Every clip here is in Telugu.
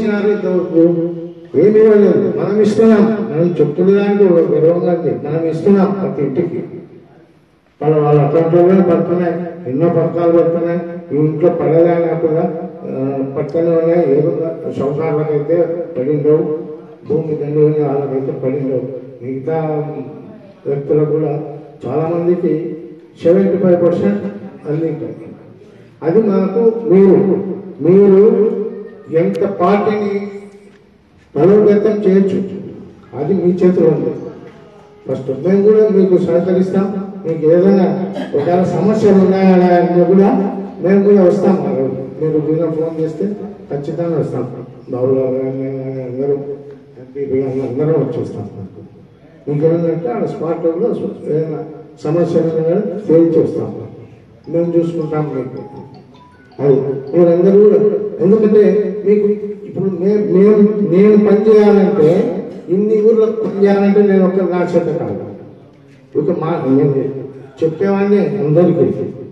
ఇచ్చినారు ఇంతవరకు ఏమి ఇవ్వలేదు మనం ఇస్తున్నాం మనం చెప్తున్న దానికి ఒక గర్వంగా ఉంది. మనం ఇస్తున్నాం ప్రతి ఇంటికి వాళ్ళ వాళ్ళ అకౌంట్లోనే పడుతున్నాయి ఎన్నో పథకాలు పడుతున్నాయి ఈ ఇంట్లో పడలేనా కూడా ఆ, పడుతూనే ఉన్నాయి ఏదో సంవత్సరాలకైతే పడిండవు భూమి దండుకునే వాళ్ళకైతే పడిండవు మిగతా వ్యక్తులకు కూడా చాలా మందికి సెవెంటీ ఫైవ్ పర్సెంట్ అందింటాయి అది మనకు మీరు మీరు ఎంత పార్టీని బలోపేతం చేయొచ్చు అది మీ చేతిలో ఉంది ఫస్ట్ మేము కూడా మీకు సహకరిస్తాం మీకు ఏదైనా ఒకవేళ సమస్యలు ఉన్నాయా అంటే కూడా మేము కూడా వస్తాం ఆ రోజు. మీరు దీనిలో ఫోన్ చేస్తే ఖచ్చితంగా వస్తాం బాబు గారు కానీ నేను కానీ అందరూ ఎంపీపీ కానీ అందరం వచ్చేస్తాం మీకు ఏంటంటే ఆ స్పాట్లో కూడా ఏదైనా సమస్యలు ఉన్నా కానీ తేల్చి వస్తాం మేము చూసుకుంటాం మీకు అది మీరందరూ కూడా ఎందుకంటే మీకు ఇప్పుడు మే- మేము నేను పని చేయాలంటే ఇన్ని ఊర్లో పని చేయాలంటే నేను ఒక నా చేత కాదు ఒక మా నేను చెప్పేవాడిని అందరికీ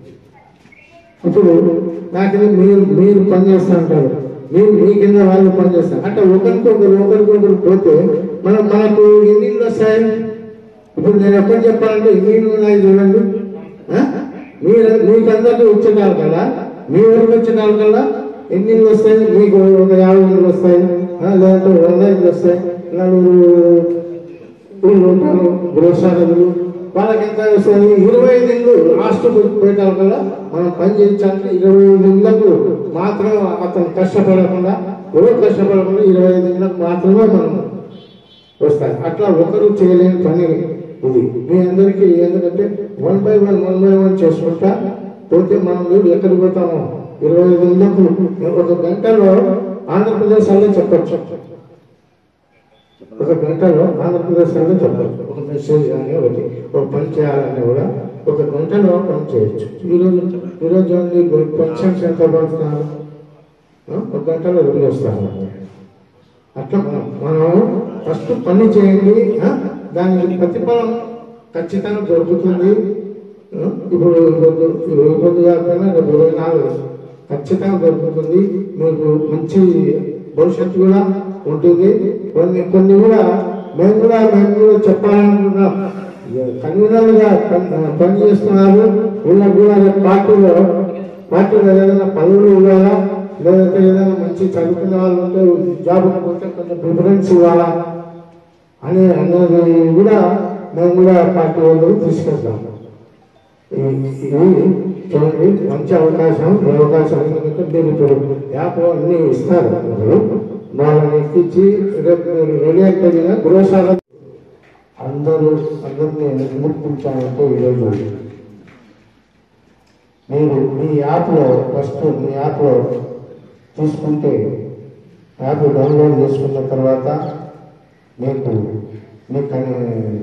ఇప్పుడు నాకు ఇది మీరు మీరు పని చేస్తా అంటారు మీరు మీ కింద వాళ్ళు పని చేస్తారు అంటే ఒకరికొకరు ఒకరికొకరు పోతే మనం మనకు ఎన్ని ఇళ్ళు వస్తాయి ఇప్పుడు నేను ఎక్కడ చెప్పాలంటే ఎన్ని ఇళ్ళు ఉన్నాయి చూడండి ఆ? మీరు మీకు అందరికీ వచ్చేటారు కదా మీ ఊరికి వచ్చేటారు కదా ఎన్ని ఇళ్ళు వస్తాయి మీకు ఒక యాభై ఇళ్ళు వస్తాయి ఆ, లేదంటే వంద ఇళ్ళు వస్తాయి నలుగురు వీళ్ళు ఉంటారు గృహసారథులు వాళ్ళకి ఎంత వస్తుంది ఇరవై ఐదు ఇళ్ళు లాస్ట్ పెట్టాలి కదా మనం పని చేయించాలంటే ఇరవై ఐదు ఇళ్ళకు మాత్రం అతను కష్టపడకుండా ఎవరు కష్టపడకుండా ఇరవై ఐదు ఇళ్ళకు మాత్రమే మనం వస్తాయి అట్లా ఒకరు చేయలేని పని ఇది మీ అందరికీ ఎందుకంటే one by one one by one చేసుకుంటా పోతే మనం చూడు ఎక్కడికి పోతామో ఇరవై ఐదు ఇళ్ళకు ఒక గంటలో ఆంధ్రప్రదేశ్ అలా చెప్పచ్చు ఒక గంటలో ఆంధ్రప్రదేశ్ అంటే చెప్పచ్చు ఒక మెసేజ్ కానీ ఒకటి ఒక పని చేయాలని కూడా ఒక గంటలో పని చేయొచ్చు ఈరోజు ఈరోజు ఓన్లీ పెన్షన్స్ ఎంత పడుతున్నారు ఆ? ఒక గంటలో వదిలేస్తాను అట్లా మనం మనం ఫస్ట్ పని చేయండి ఆ? దానికి ప్రతిఫలం ఖచ్చితంగా దొరుకుతుంది ఆ? ఇప్పుడు ఇప్పుడు ఇప్పుడు కాకపోయినా రేపు ఇరవై నాలుగు ఖచ్చితంగా దొరుకుతుంది మీకు మంచి భవిష్యత్తు కూడా ఉంటుంది కొన్ని కొన్ని కూడా మేము కూడా మేము కూడా చెప్పాలనుకుంటున్నాం కన్వీనర్గా పని చేస్తున్నారు వీళ్ళకి కూడా రేపు పార్టీలో పార్టీలో ఏదైనా పదవులు ఇవ్వాలా లేదంటే ఏదైనా మంచి చదువుకునే వాళ్ళు ఉంటే జాబ్ పోతే కొంచెం ప్రిఫరెన్స్ ఇవ్వాలా అని అనేది కూడా మేము కూడా పార్టీ వాళ్ళు తీసుకెళ్తాం ఇది చూడండి మంచి అవకాశం ఈ అవకాశం ఎందుకంటే మీరు ఇప్పుడు యాప్ అన్ని ఇస్తారు మీరు వాళ్ళని ఎక్కించి రేపు మీరు రెడీ అయిపోయిన గృహశాల అందరూ అందరినీ విముక్తించాలంటే ఈరోజు మీరు మీ యాప్లో ఫస్ట్ మీ యాప్లో తీసుకుంటే యాప్ డౌన్లోడ్ చేసుకున్న తర్వాత మీకు మీ కనీ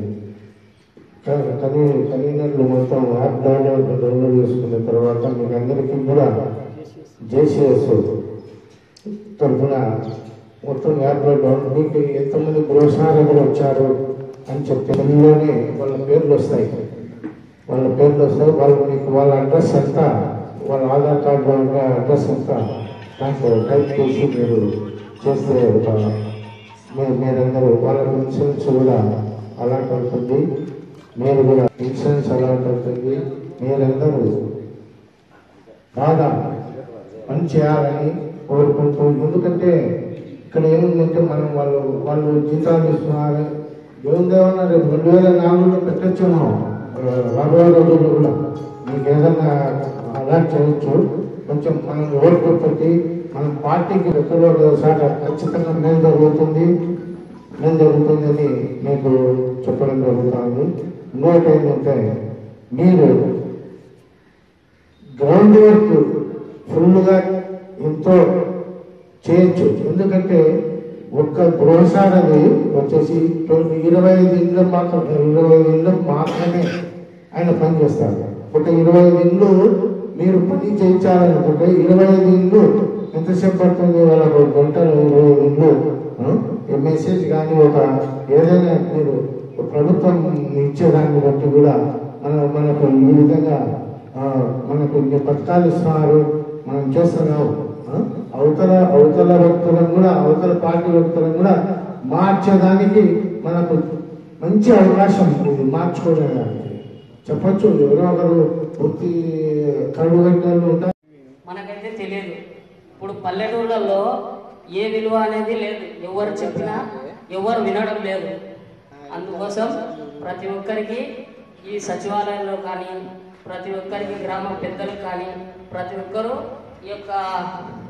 కనీ కన్వీనర్లు మొత్తం యాప్ డౌన్లోడ్ డౌన్లోడ్ చేసుకున్న తర్వాత మీకు అందరికీ కూడా జేసీఎస్ తరఫున మొత్తం యాప్లో డౌన్ మీకు ఎంతమంది గృహసారకులు వచ్చారు అని చెప్తే అందులోనే వాళ్ళ పేర్లు వస్తాయి వాళ్ళ పేర్లు వస్తాయి వాళ్ళు మీకు వాళ్ళ అడ్రస్ అంతా వాళ్ళ ఆధార్ కార్డు వాళ్ళ అడ్రస్ అంతా దాంట్లో టైప్ చేసి మీరు చేస్తే ఒక మీరు మీరందరూ వాళ్ళకి ఇన్సూరెన్స్ కూడా అలాట్ అవుతుంది మీరు కూడా ఇన్సూరెన్స్ అలాట్ అవుతుంది మీరందరూ బాగా పని చేయాలని కోరుకుంటూ ఎందుకంటే ఇక్కడ ఏముందంటే మనం వాళ్ళు వాళ్ళు జీతాలు ఇస్తున్నారు ఏముందేమన్నా రేపు రెండు వేల నాలుగులో పెట్టచ్చేమో రాబోయే రోజుల్లో కూడా మీకు ఏదైనా అలాట్ చేయొచ్చు కొంచెం మనం ఓర్పు పెట్టి మనం పార్టీకి ఎక్కడో ఒకసారి ఖచ్చితంగా మేలు జరుగుతుంది మేలు జరుగుతుందని మీకు చెప్పడం జరుగుతుంది ఇంకోటి ఏంటంటే మీరు గ్రౌండ్ వర్క్ ఫుల్గా ఎంతో చేయొచ్చు ఎందుకంటే ఒక్క గృహసారది వచ్చేసి ట్వంటీ ఇరవై ఐదు ఇళ్ళు మాత్రం ఇరవై ఐదు ఇళ్ళు మాత్రమే ఆయన పని చేస్తారు ఒక ఇరవై ఐదు ఇళ్ళు మీరు పని చేయించాలనుకుంటే ఇరవై ఐదు ఇళ్ళు ఎంతసేపు పడుతుంది వాళ్ళకు ఒక గంటలు ఇరవై ఐదు ఇళ్ళు ఆ? ఈ మెసేజ్ కానీ ఒక ఏదైనా మీరు ఒక ప్రభుత్వం ఇచ్చేదాన్ని బట్టి కూడా మన మనకు ఈ విధంగా ఆ, మనకు ఇన్ని పథకాలు ఇస్తున్నారు మనం చేస్తున్నాం ఆ? అవతల అవతల వ్యక్తులను కూడా అవతల పార్టీ వ్యక్తులను కూడా మార్చేదానికి మనకు మంచి అవకాశం ఇది మార్చుకోవడానికి చెప్పొచ్చు ఎవరో ఒకరు పూర్తి కరుడు కట్టిన ఉంటారు మనకైతే తెలియదు ఇప్పుడు పల్లెటూళ్ళల్లో ఏ విలువ అనేది లేదు ఎవరు చెప్పినా ఎవరు వినడం లేదు అందుకోసం ప్రతి ఒక్కరికి ఈ సచివాలయంలో కానీ ప్రతి ఒక్కరికి గ్రామ పెద్దలకు కానీ ప్రతి ఒక్కరూ ఈ యొక్క